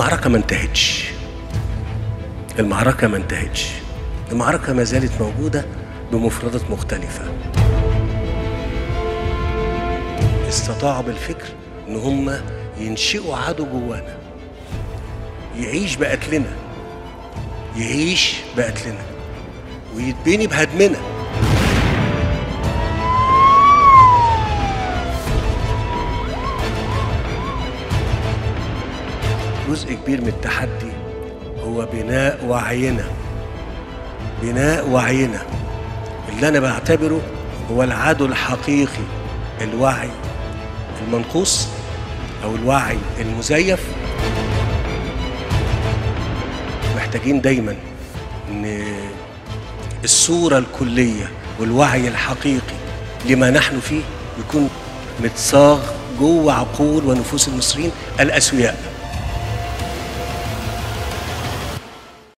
المعركة ما انتهتش المعركة ما انتهتش المعركة ما زالت موجودة بمفردات مختلفة استطاعوا بالفكر ان هم ينشئوا عدو جوانا يعيش بقتلنا يعيش بقتلنا ويتبني بهدمنا جزء كبير من التحدي هو بناء وعينا بناء وعينا اللي انا بعتبره هو العدو الحقيقي الوعي المنقوص او الوعي المزيف محتاجين دايما ان الصوره الكليه والوعي الحقيقي لما نحن فيه يكون متصاغ جوه عقول ونفوس المصريين الاسوياء